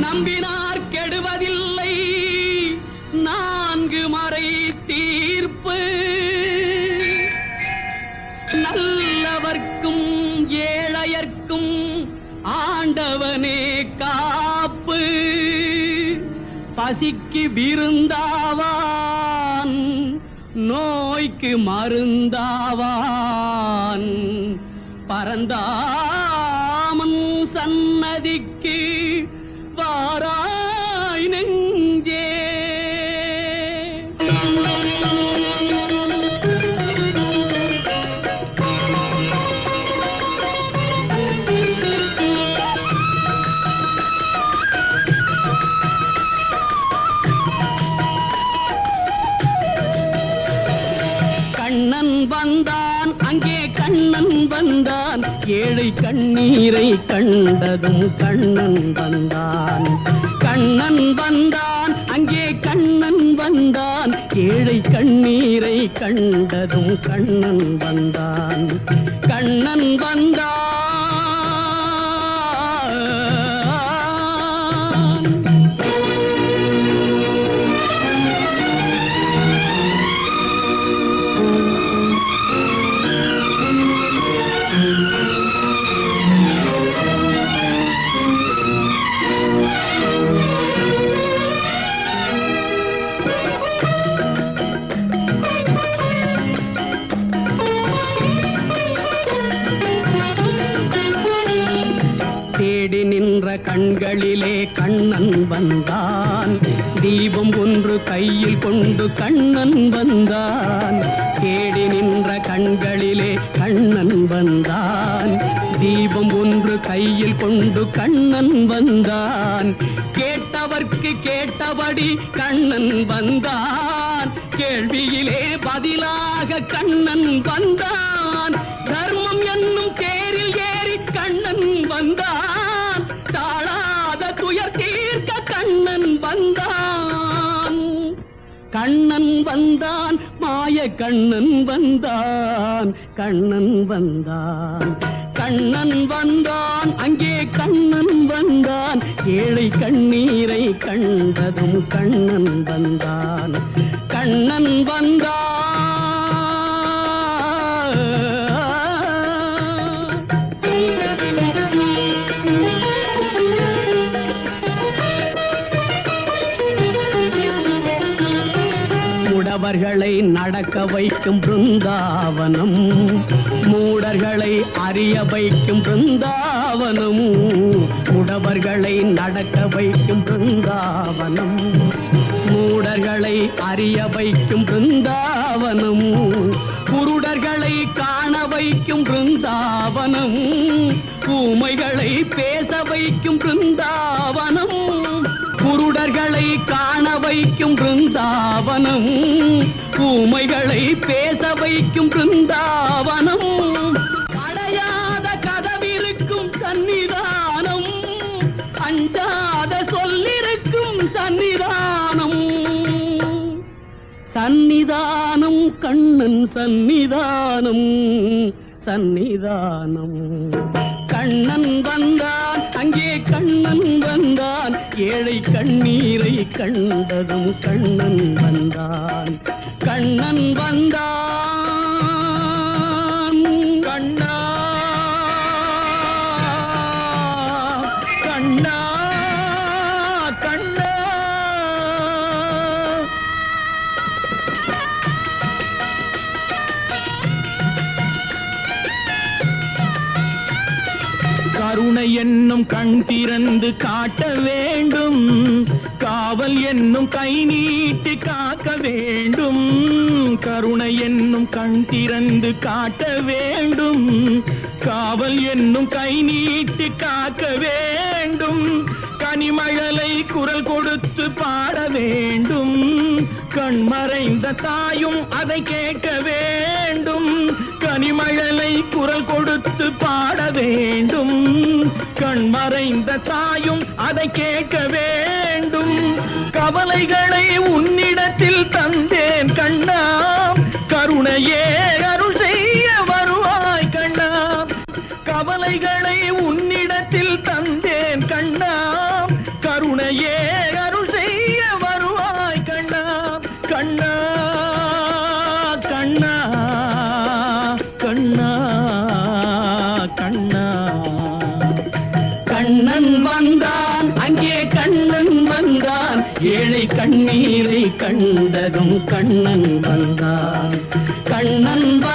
நம்பினார் கெடுவதில்லை நான்கு மறை தீர்ப்பு நல்லவர்க்கும் ஏழையர்க்கும் ஆண்டவனே காப்பு பசிக்கு விருந்தாவான் நோய்க்கு மருந்தாவான் பரந்தாமன் சன்னதிக்கு வாராய் நெஞ்சே கண்ணன் வந்தான் அங்கே கண்ணன் வந்தான் ஏழை கண்ணீரை கண்டதும் கண்ணன் வந்தான் கண்ணன் வந்தான் அங்கே கண்ணன் வந்தான் ஏழை கண்ணீரை கண்டதும் கண்ணன் வந்தான் கண்ணன் வந்தான் தேடி நின்ற கண்களிலே கண்ணன் வந்தான் தீபம் ஒன்று கையில் கொண்டு கண்ணன் வந்தான் தேடி நின்ற கண்களிலே கண்ணன் வந்தான் தீபம் ஒன்று கையில் கொண்டு கண்ணன் வந்தான் கேட்டவர்க்கு கேட்டபடி கண்ணன் வந்தான் கேள்வியிலே பதிலாக கண்ணன் வந்தான் தர்மம் என்னும் தேரில் ஏறி கண்ணன் வந்தான் தாழாத துயர் தீர்க்க கண்ணன் வந்தான் கண்ணன் வந்தான் மாய கண்ணன் வந்தான் கண்ணன் வந்தான் கண்ணன் வந்தான் அங்கே கண்ணன் வந்தான் ஏழை கண்ணீரை கண்டதும் கண்ணன் வந்தான் கண்ணன் வந்தான் முடவர்களை நடக்க வைக்கும் பிருந்தாவனம் மூடர்களை அறிய வைக்கும் பிருந்தாவனம் முடவர்களை நடக்க வைக்கும் பிருந்தாவனம் மூடர்களை அறிய வைக்கும் பிருந்தாவனம் குருடர்களை காண வைக்கும் பிருந்தாவனம் ஊமைகளை பேச வைக்கும் பிருந்தாவனம் குருடர்களை காண வைக்கும் பிருந்தாவனம் ஊமைகளை பேச வைக்கும் பிருந்தாவனம் அடையாத கதவிருக்கும் சன்னிதானம் அஞ்சாத சொல்லிருக்கும் சன்னிதானம் சன்னிதானம் கண்ணன் சன்னிதானம் சன்னிதானம் கண்ணன் வந்தான் அங்கே கண்ணன் வந்தான் ஏழை கண்ணீரை கண்டதும் கண்ணன் வந்தான் கண்ணன் வந்தான் கண்ணா கண்ணா கண்ணா கருணை என்னும் கண் திறந்து காட்ட வேண்டும் காவல் என்னும் கை நீட்டி காக்க வேண்டும் கருணை என்னும் கண் திறந்து காட்ட வேண்டும் காவல் என்னும் கை நீட்டி காக்க வேண்டும் கனிமழலை குரல் கொடுத்து பாட வேண்டும் கண் மறைந்த தாயும் அதை கேட்க வேண்டும் கனிமழலை குரல் கொடுத்து பாட வேண்டும் கண் மறைந்த தாயும் அதை கேட்க வேண்டும் கவலைகளை உன்னிடத்தில் தந்தேன் கண்ணா கருணையே அருள் செய்ய வருவாய் கண்ணா கவலைகளை உன்னிடத்தில் தந்தேன் கண்ணா கருணை வந்தான் அங்கே கண்ணன் வந்தான் ஏழை கண்ணீரை கண்டதும் கண்ணன் வந்தான் கண்ணன் வந்தான்